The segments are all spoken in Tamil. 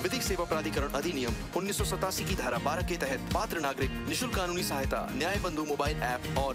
विधिक सेवा प्राधिकरण अधिनियम उन्नीस की धारा 12 के तहत पात्र नागरिक निशुल्क कानूनी सहायता न्याय बंधु मोबाइल ऐप और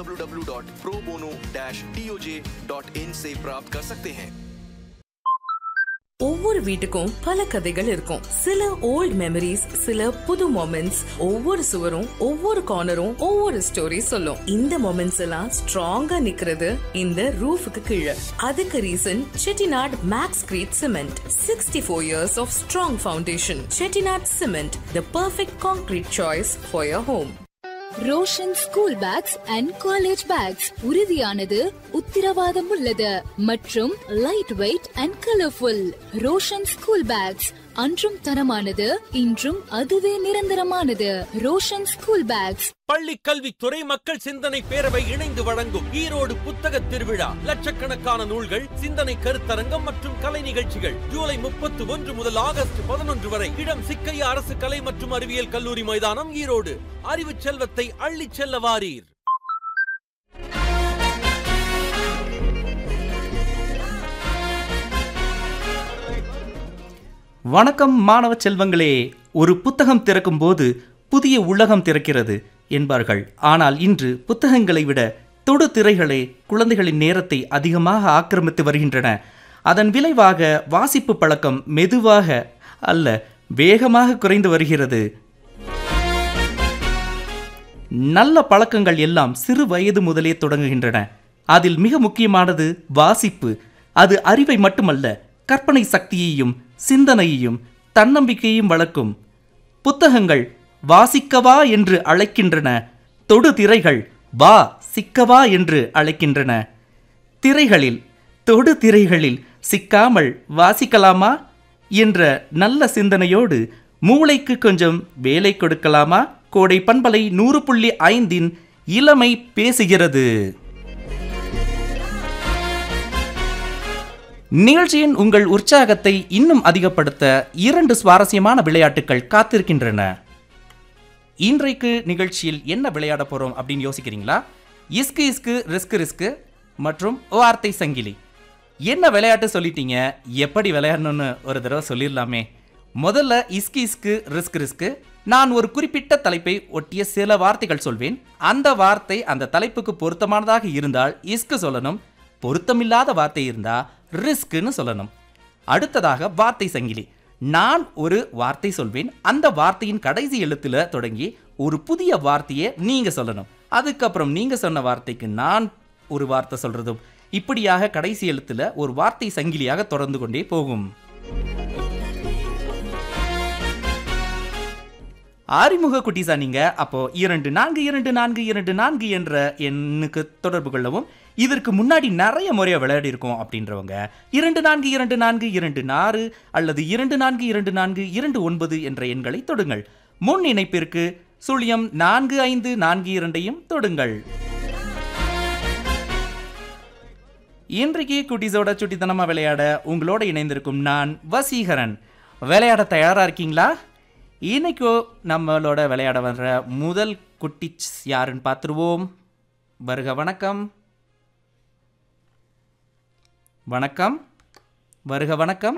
www.probono-toj.in से प्राप्त कर सकते हैं ஒவ்வொரு வீட்டுக்கும் பல கதைகள் இருக்கும் சில ஓல்ட் மெமரிஸ் சில புது மொமெண்ட்ஸ் ஒவ்வொரு சுவரும் ஒவ்வொரு கார்னரும் ஒவ்வொரு ஸ்டோரி சொல்லும் இந்த மொமெண்ட்ஸ் எல்லாம் ஸ்ட்ராங்கா நிக்கிறது இந்த ரூஃபுக்கு கீழே அதுக்கு reason Chettinad max crete cement sixty four years of strong foundation Chettinad cement the perfect concrete choice for your home Roshan school bags and college bags உறுதியானது உத்திரவாதம் உள்ளது மற்றும் light weight and colourful Roshan school bags அன்றும் தரமானது இன்றும் அதுவே நிரந்தரமானது ரோஷன் ஸ்கூல் பேக்ஸ் பள்ளி கல்வித்துறை மக்கள் சிந்தனை பேரவை இணைந்து வழங்கும் ஈரோடு புத்தக திருவிழா லட்சக்கணக்கான நூல்கள் சிந்தனை கருத்தரங்கம் மற்றும் கலை நிகழ்ச்சிகள் ஜூலை முப்பத்தி ஒன்று முதல் ஆகஸ்ட் பதினொன்று வரை இடம் சிக்கையா அரசு கலை மற்றும் அறிவியல் கல்லூரி மைதானம் ஈரோடு அறிவு செல்வத்தை அள்ளிச் செல்ல வாரீர் வணக்கம் மாணவ செல்வங்களே ஒரு புத்தகம் திறக்கும் போது புதிய உலகம் திறக்கிறது என்பார்கள் ஆனால் இன்று புத்தகங்களை விட தொடு திரைகளே குழந்தைகளின் நேரத்தை அதிகமாக ஆக்கிரமித்து வருகின்றன அதன் விளைவாக வாசிப்பு பழக்கம் மெதுவாக அல்ல வேகமாக குறைந்து வருகிறது நல்ல பழக்கங்கள் எல்லாம் சிறு வயது முதலே தொடங்குகின்றன அதில் மிக முக்கியமானது வாசிப்பு அது அறிவை மட்டுமல்ல கற்பனை சக்தியையும் சிந்தனையையும் தன்னம்பிக்கையையும் வளர்க்கும் புத்தகங்கள் வாசிக்கவா என்று அழைக்கின்றன தொடு திரைகள் வா சிக்கவா என்று அழைக்கின்றன திரைகளில் தொடு திரைகளில் சிக்காமல் வாசிக்கலாமா என்ற நல்ல சிந்தனையோடு மூளைக்கு கொஞ்சம் வேலை கொடுக்கலாமா கோடை பண்பலை நூறு புள்ளி ஐந்தின் இளமை பேசுகிறது நிகழ்ச்சியின் உங்கள் உற்சாகத்தை இன்னும் அதிகப்படுத்த இரண்டு சுவாரஸ்யமான விளையாட்டுகள் காத்திருக்கின்றன இன்றைக்கு நிகழ்ச்சியில் என்ன விளையாட போறோம் அப்படின்னு யோசிக்கிறீங்களா இஸ்கு இஸ்கு ரிஸ்க் ரிஸ்க் மற்றும் வார்த்தை சங்கிலி என்ன விளையாட்டு சொல்லிட்டீங்க எப்படி விளையாடணும்னு ஒரு தடவை சொல்லிடலாமே முதல்ல இஸ்கு இஸ்கு ரிஸ்க் ரிஸ்க் நான் ஒரு குறிப்பிட்ட தலைப்பை ஒட்டிய சில வார்த்தைகள் சொல்வேன் அந்த வார்த்தை அந்த தலைப்புக்கு பொருத்தமானதாக இருந்தால் இஸ்கு சொல்லணும் பொருத்தமில்லாத வார்த்தை இருந்தா ரிஸ்க்னு சொல்லணும் அடுத்ததாக வார்த்தை சங்கிலி நான் ஒரு வார்த்தை சொல்வேன் அந்த வார்த்தையின் கடைசி எழுத்துல தொடங்கி ஒரு புதிய வார்த்தையை நீங்க சொல்லணும் அதுக்கப்புறம் நீங்க சொன்ன வார்த்தைக்கு நான் ஒரு வார்த்தை சொல்றதும் இப்படியாக கடைசி எழுத்துல ஒரு வார்த்தை சங்கிலியாக தொடர்ந்து கொண்டே போகும் அறிமுக குட்டிஸா நீங்க அப்போ இரண்டு நான்கு இரண்டு நான்கு இரண்டு நான்கு என்ற எண்ணுக்கு தொடர்பு கொள்ளவும் இதற்கு முன்னாடி நிறைய முறையை விளையாடி இருக்கோம் அப்படின்றவங்க இரண்டு நான்கு இரண்டு நான்கு இரண்டு நாறு அல்லது இரண்டு நான்கு இரண்டு நான்கு இரண்டு ஒன்பது என்ற எண்களை தொடுங்கள் முன் இணைப்பிற்கு சுழியம் நான்கு ஐந்து நான்கு இரண்டையும் தொடுங்கள் இன்றைக்கு குட்டீஸோட சுட்டித்தனமா விளையாட உங்களோட இணைந்திருக்கும் நான் வசீகரன் விளையாட தயாரா இருக்கீங்களா இன்னைக்கோ நம்மளோட விளையாட வர்ற முதல் குட்டிச் யாருன்னு பார்த்துருவோம் வருக வணக்கம் வணக்கம் வருக வணக்கம்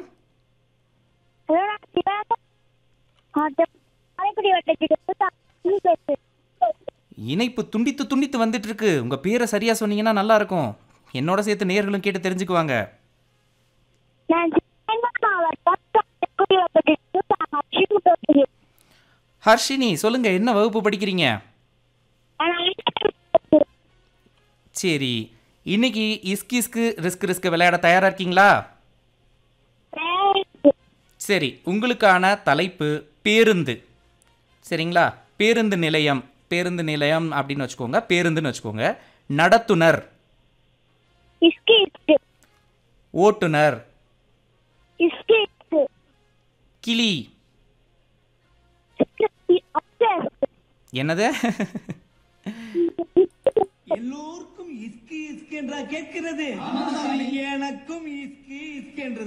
காரைக்குடி வட்டத்துக்கு இணைப்பு துண்டித்து துண்டித்து வந்துட்டு இருக்கு உங்க பேரை சரியா சொன்னீங்கன்னா நல்லா இருக்கும் என்னோட சேர்த்து நேர்களும் கேட்டு தெரிஞ்சுக்குவாங்க நான் சென்னை மாவட்டம் காரைக்குடி வட்டத்துக்கு ஹர்ஷினி பேசுகிறேன். ஹர்ஷினி சொல்லுங்க என்ன வகுப்பு படிக்கிறீங்க நான் ஐந்தாம் வகுப்பு. சரி இன்னைக்கு இஸ்கிஸ்க்கு ரிஸ்க் ரிஸ்க் விளையாட தயாரா இருக்கீங்களா சரி. சரி உங்களுக்கான தலைப்பு பேருந்து சரிங்களா பேருந்து நிலையம் பேருந்து நிலையம் அப்படின்னு வச்சுக்கோங்க பேருந்துன்னு வச்சுக்கோங்க நடத்துனர் இஸ்கி இஸ்கு ஓட்டுநர் இஸ்கி இஸ்கு கிளி இஸ்கி அப்சர் என்னது எல்லோருக்கும் இஸ்கி இஸ்கி என்றா கேட்கிறது எனக்கும் இஸ்கி இஸ்கி என்றது